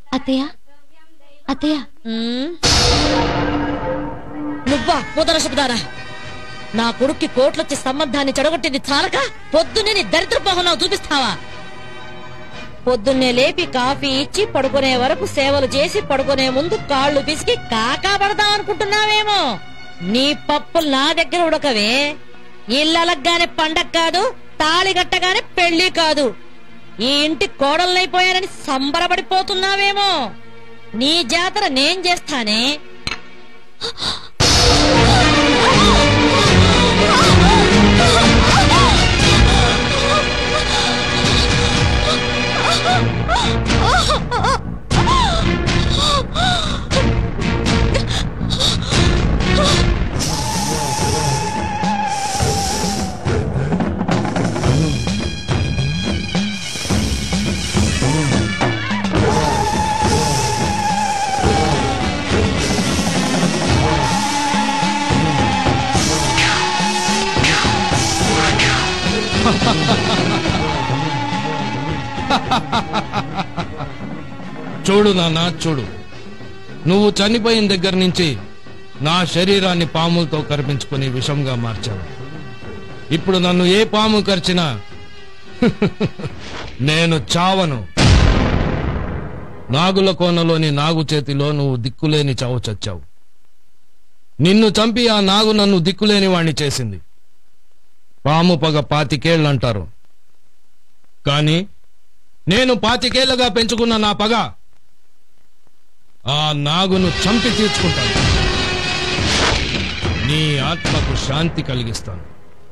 అత్తయ్య అత్తయ్య ఉమ్. నువ్వా ముదర శబ్దారా నా కొడుక్కి కోట్లొచ్చి సంబంధాన్ని చెడగొట్టింది చాలక పొద్దున్నే నీ దరిద్ర పోహనావు చూపిస్తావా పొద్దున్నే లేపి కాఫీ ఇచ్చి పడుకునే వరకు సేవలు చేసి పడుకునే ముందు కాళ్ళు పిసికి కాకా పడదాం అనుకుంటున్నావేమో నీ పప్పులు నా దగ్గర ఉడకవే ఇల్లలగ్గానే పండగ కాదు తాళి కట్టగానే పెళ్లి కాదు ఈ ఇంటి కోడలైపోయానని సంబరపడిపోతున్నావేమో నీ జాతర నేను చేస్తానే చూడు నాన్న చూడు నువ్వు చనిపోయిన దగ్గర నుంచి నా శరీరాన్ని పాములతో కరిపించుకుని విషంగా మార్చావు ఇప్పుడు నన్ను ఏ పాము కరిచినా నేను చావను నాగుల కోనలోని నాగు చేతిలో నువ్వు దిక్కులేని చావు చచ్చావు నిన్ను చంపి ఆ నాగు నన్ను దిక్కులేని వాణ్ణి చేసింది పాము పగ పాతికేళ్ళంటారు కాని నేను పాతికేళ్లుగా పెంచుకున్న నా పగ ఆ నాగును చంపి తీర్చుకుంటాను నీ ఆత్మకు శాంతి కలిగిస్తాను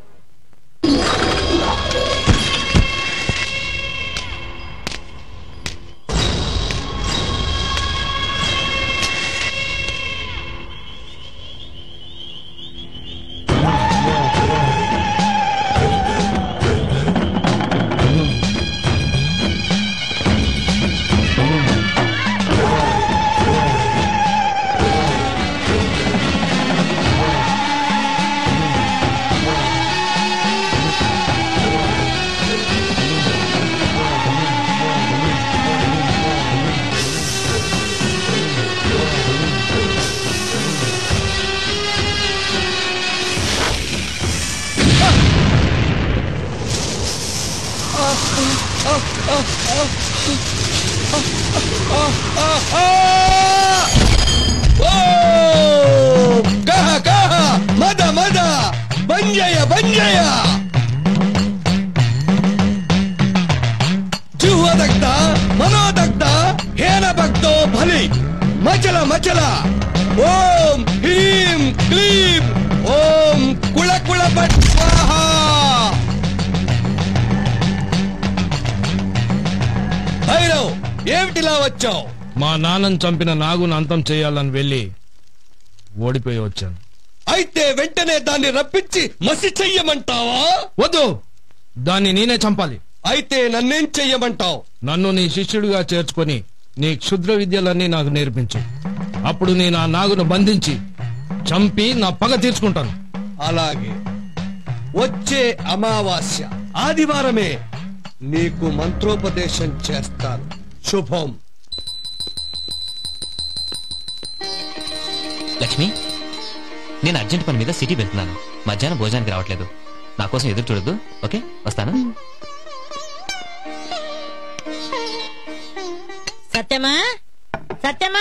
కహ కహ మద మద బంజయ బంజయ జిహ్వదగ్ధ మనోదగ్ధ హేన భక్తో బలి మచల మచల ఓం హ్రీం క్లీం ఓం కుళ కుళ పట్ స్వాహ భైరవ్ ఏమిటిలా వచ్చావు మా నాన్నను చంపిన నాగును అంతం చేయాలని వెళ్ళి ఓడిపోయి వచ్చాను అయితే వెంటనే దాన్ని రప్పించి మసి చెయ్యమంటావా వద్దు దాన్ని నేనే చంపాలి అయితే నన్నేం చెయ్యమంటావు నన్ను నీ శిష్యుడిగా చేర్చుకొని నీ క్షుద్ర విద్యలన్నీ నాకు నేర్పించు అప్పుడు నేను ఆ నాగును బంధించి చంపి నా పగ తీర్చుకుంటాను అలాగే వచ్చే అమావాస్య ఆదివారమే నీకు మంత్రోపదేశం చేస్తాను శుభం లక్ష్మి నేను అర్జెంట్ పని మీద సిటీ వెళ్తున్నాను మధ్యాహ్నం భోజనానికి రావట్లేదు నా కోసం ఎదురు చూడొద్దు ఓకే వస్తాను సత్యమా సత్యమా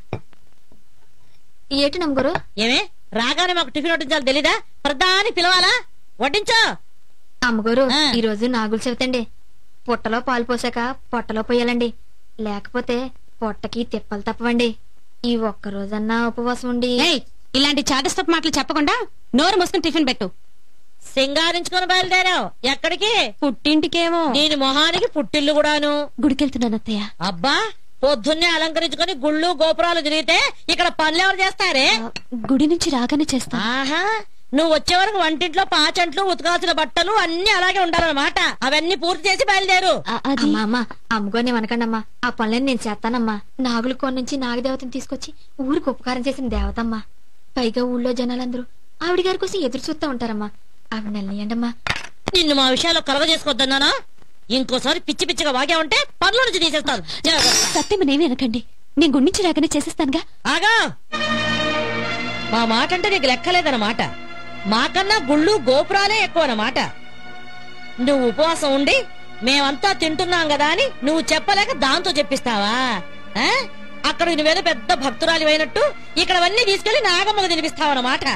ఏటి నమ్మగారు ఏమే రాగానే మాకు టిఫిన్ వడ్డించాలి తెలీదా ప్రధాని పిలవాలా వడ్డించో అమ్మగారు ఆ. ఈ రోజు నాగులు చెబుతండి పుట్టలో పాలు పోసాక పొట్టలో పోయాలండి లేకపోతే పొట్టకి తిప్పలు తప్పవండి ఈ ఒక్క రోజన్నా ఉపవాసం ఉండి ఏయ్ ఇలాంటి చాదస్తపు మాటలు చెప్పకుండా నోరు మూసుకుని టిఫిన్ పెట్టు సింగారించుకొని బయలుదేరావు ఎక్కడికి పుట్టింటికేమో దీని మొహానికి పుట్టిల్లు కూడాను గుడికెళ్తున్నాను అత్తయ్య అబ్బా పొద్దున్నే అలంకరించుకొని గుళ్ళు గోపురాలు తిరిగితే ఇక్కడ పనులు ఎవరు చేస్తారే ఆ, గుడి నుంచి రాగానే చేస్తా ఆహా నువ్వు వచ్చే వరకు వంటింట్లో పాచంట్లు ఉతకాల్సిన బట్టలు అన్ని అలాగే ఉండాలన్నమాట అవన్నీ పూర్తి చేసి బయలుదేరు ఆ, అది అమ్మా అమ్మా అమ్మగారిని అనకండమ్మా ఆ పనులని నేను చేస్తానమ్మా నాగుల కోన నుంచి నాగదేవతని తీసుకొచ్చి ఊరికి ఉపకారం చేసిన దేవతమ్మా పైగా ఊళ్ళో జనాలందరూ ఆవిడ గారి కోసం ఎదురు చూస్తూ ఉంటారమ్మా ఆవిడ నెలనియండమ్మా నిన్ను మా విషయాల్లో కలగ చేసుకోవద్దన్నానా ఇంకోసారి పిచ్చి పిచ్చిగా వాగావంటే పనుల నుంచి తీసేస్తాను జాగ్రత్త. సత్యమనేమి అనకండి నేను గుండించి రాగానే చేసేస్తానుగా ఆగా మా మాట అంటే నీకు లెక్కలేదన్నమాట మాకన్నా గుళ్ళు గోపురాలే ఎక్కువ అన్నమాట నువ్వు ఉపవాసం ఉండి మేమంతా తింటున్నాం కదా అని నువ్వు చెప్పలేక దాంతో చెప్పిస్తావా ఆ? అక్కడ నువ్వేదో పెద్ద భక్తురాలి అయినట్టు ఇక్కడ అవన్నీ తీసుకెళ్లి నాగమ్మకు తినిపిస్తావన్నమాట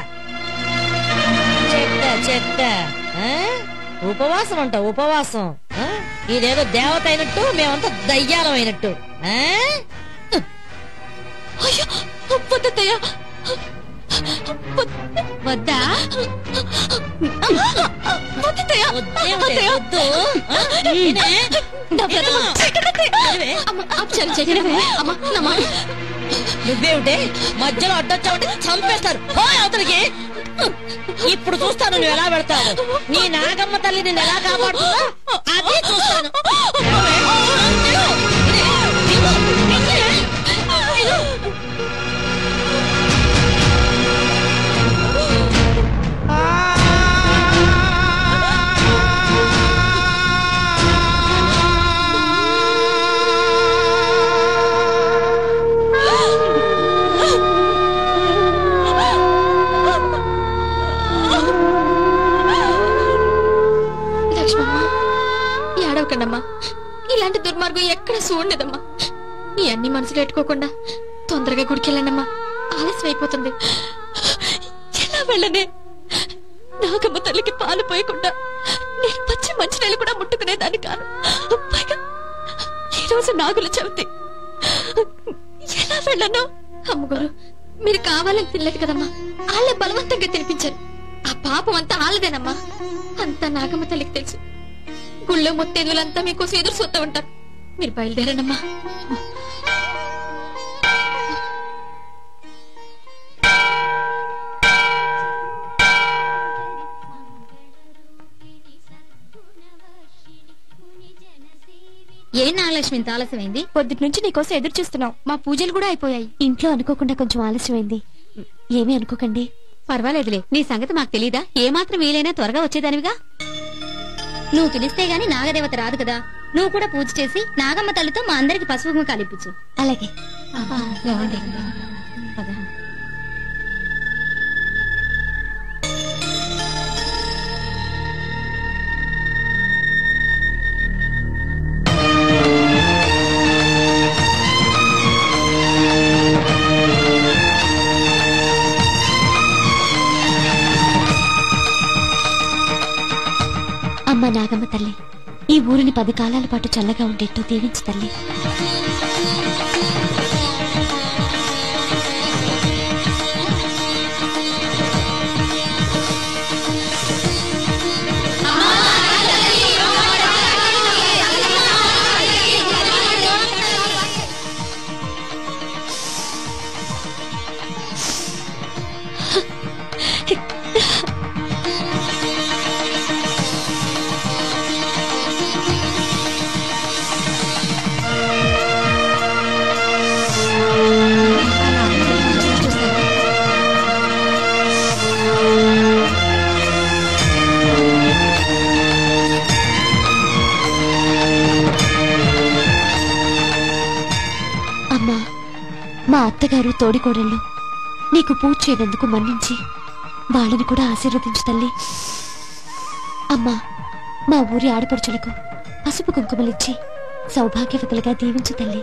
చెత్త చెత్త ఆ? ఉపవాసం అంట ఉపవాసం ఆ? ఇదేదో దేవత అయినట్టు మేమంతా దయ్యాలం అయినట్టు ఆ? అయ్యో వద్దయ్యా వద్దా వద్దయ్యా వద్దేమిటే, వద్దు. ఆ? ఇదే? నువ్వేమిటే మధ్యలో అడ్డొచ్చావంటే చంపేస్తారు హో అవతలికి ఇప్పుడు చూస్తాను నువ్వు ఎలా పెడతావు నీ నాగమ్మ తల్లి నిన్ను ఎలా కాపాడుతుందో అది చూస్తాను లక్ష్మమ్మ ఏడవకండమ్మా ఇలాంటి దుర్మార్గం ఎక్కడ చూడలేదమ్మా ఈ అన్ని మనసులో పెట్టుకోకుండా తొందరగా గుడికెళ్ళండమ్మా ఆలస్యం అయిపోతుంది ఎలా వెళ్ళనే నాగమ్మ తల్లికి పాలు పోయకుండా నేను పచ్చి మంచినీళ్ళు కూడా ముట్టుకునేదాన్ని కాను పైగా ఈ రోజు నాగుల చవితి ఎలా వెళ్ళను అమ్మగారు మీరు కావాలని తినలేదు కదమ్మా వాళ్ళే బలవంతంగా తినిపించారు ఆ పాపం అంతా ఆళ్ళదేనమ్మా అంతా నాగమ్మ తల్లికి తెలుసు గుళ్ళో ముత్తేదులంతా మీకోసం ఎదురు చూస్తూ ఉంటారు మీరు బయలుదేరండమ్మా ఏం నాగలక్ష్మి ఇంత ఆలస్యమైంది పొద్దుటి నుంచి నీకోసం ఎదురు చూస్తున్నావు మా పూజలు కూడా అయిపోయాయి ఇంట్లో అనుకోకుండా కొంచెం ఆలస్యమైంది ఏమీ అనుకోకండి పర్వాలేదులే నీ సంగతి మాకు తెలీదా ఏమాత్రం వీలైనా త్వరగా వచ్చేదానివిగా నువ్వు పిలిస్తే గాని నాగదేవత రాదు కదా నువ్వు కూడా పూజ చేసి నాగమ్మ తల్లితో మా అందరికి పసుపు కుంకుమ కలిపించు అలాగే పద. అమ్మ నాగమ్మ తల్లి ఈ ఊరిని పది కాలాల పాటు చల్లగా ఉండేట్టు దీవించు తల్లి అమ్మా మా అత్తగారు తోడికోడళ్ళు నీకు పూజ చేయనందుకు మన్నించి వాళ్ళని కూడా ఆశీర్వదించు తల్లి అమ్మా మా ఊరి ఆడపడుచులకు పసుపు కుంకుమలిచ్చి సౌభాగ్యవతులుగా దీవించు తల్లి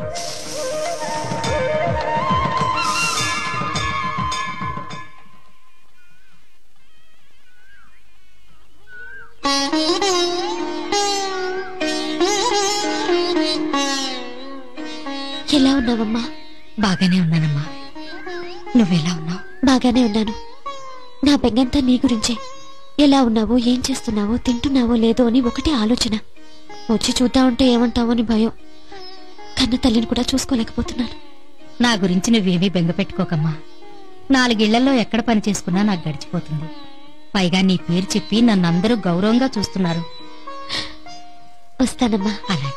ఎలా ఉన్నావమ్మా బాగానే ఉన్నానమ్మా నువ్వెలా ఉన్నావు బాగానే ఉన్నాను నా బెంగంతా నీ గురించే ఎలా ఉన్నావో ఏం చేస్తున్నావో తింటున్నావో లేదో అని ఒకటే ఆలోచన వచ్చి చూద్దా ఉంటే ఏమంటావో అని భయం కన్న తల్లిని కూడా చూసుకోలేకపోతున్నాను నా గురించి నువ్వేమీ బెంగ పెట్టుకోకమ్మా నాలుగిళ్లలో ఎక్కడ పని చేసుకున్నా నాకు గడిచిపోతుంది పైగా నీ పేరు చెప్పి నన్ను అందరూ గౌరవంగా చూస్తున్నారు వస్తానమ్మా అలాగే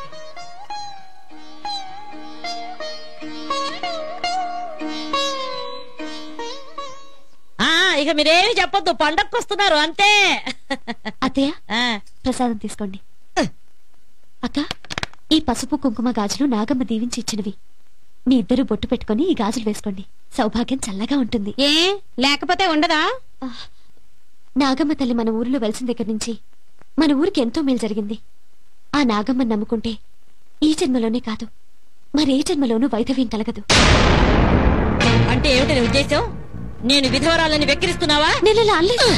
ఆ ఇక మీరేమి చెప్పొద్దు పండక్కి వస్తున్నారు అంతే అత్తయ్య ఆ, ప్రసాదం తీసుకోండి అక్క ఈ పసుపు కుంకుమ గాజులు నాగమ్మ దీవించి ఇచ్చినవి మీ ఇద్దరు బొట్టు పెట్టుకొని ఈ గాజులు వేసుకోండి సౌభాగ్యం చల్లగా ఉంటుంది ఏ లేకపోతే ఉండదా నాగమ్మ తల్లి మన ఊరిలో వెలిసిన దగ్గర నుంచి మన ఊరికి ఎంతో మేలు జరిగింది ఆ నాగమ్మని నమ్ముకుంటే ఈ జన్మలోనే కాదు మరే జన్మలోనూ వైధవ్యం కలగదు అంటే ఏమిటి నీ ఉద్దేశం నేను విధవరాలని వెక్కిరిస్తున్నావా నేను అలా అనలేదు.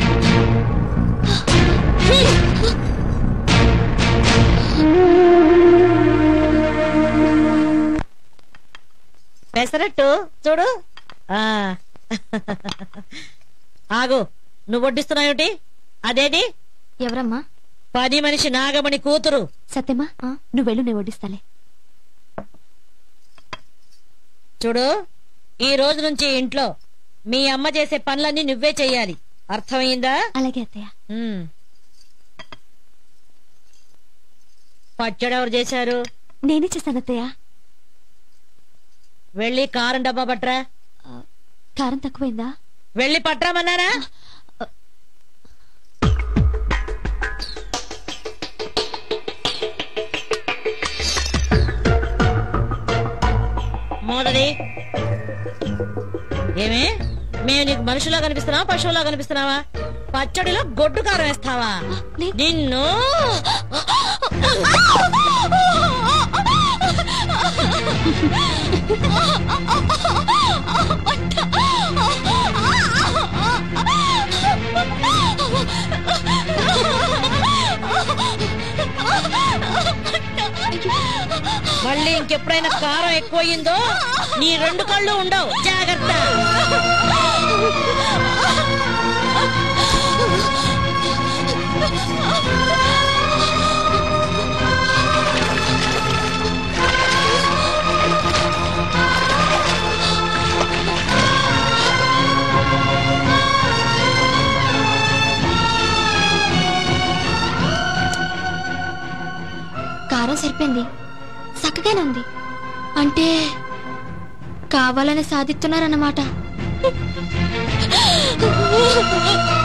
పెసరట్టు చూడు ఆ ఆగు నువ్వు వడ్డిస్తున్నావుటి అదేది ఎవరమ్మా పని మనిషి నాగమణి కూతురు సత్యమా నువ్వు వెళ్ళు నేను వడ్డిస్తాలే చూడు ఈ రోజు నుంచి ఇంట్లో మీ అమ్మ చేసే పనులన్నీ నువ్వే చెయ్యాలి అర్థమైందా అలాగే అత్తయ్య ఉమ్. పచ్చడి ఎవరు చేశారు నేనే చేస్తాను అత్తయ్య వెళ్ళి కారం డబ్బా పట్రా కారం తక్కువైందా వెళ్ళి పట్రామన్నారా మోదది ఏమే మేము నీకు మనుషులా కనిపిస్తున్నావా పశువులా కనిపిస్తున్నావా పచ్చడిలో గొడ్డు కారం వేస్తావా లేదు. నిన్ను మళ్ళీ ఇంకెప్పుడైనా కారం ఎక్కువయిందో నీ రెండు కళ్ళు ఉండవు జాగ్రత్త కారం సరిపోయింది చక్కగానే ఉంది అంటే కావాలని సాధిస్తున్నారన్నమాట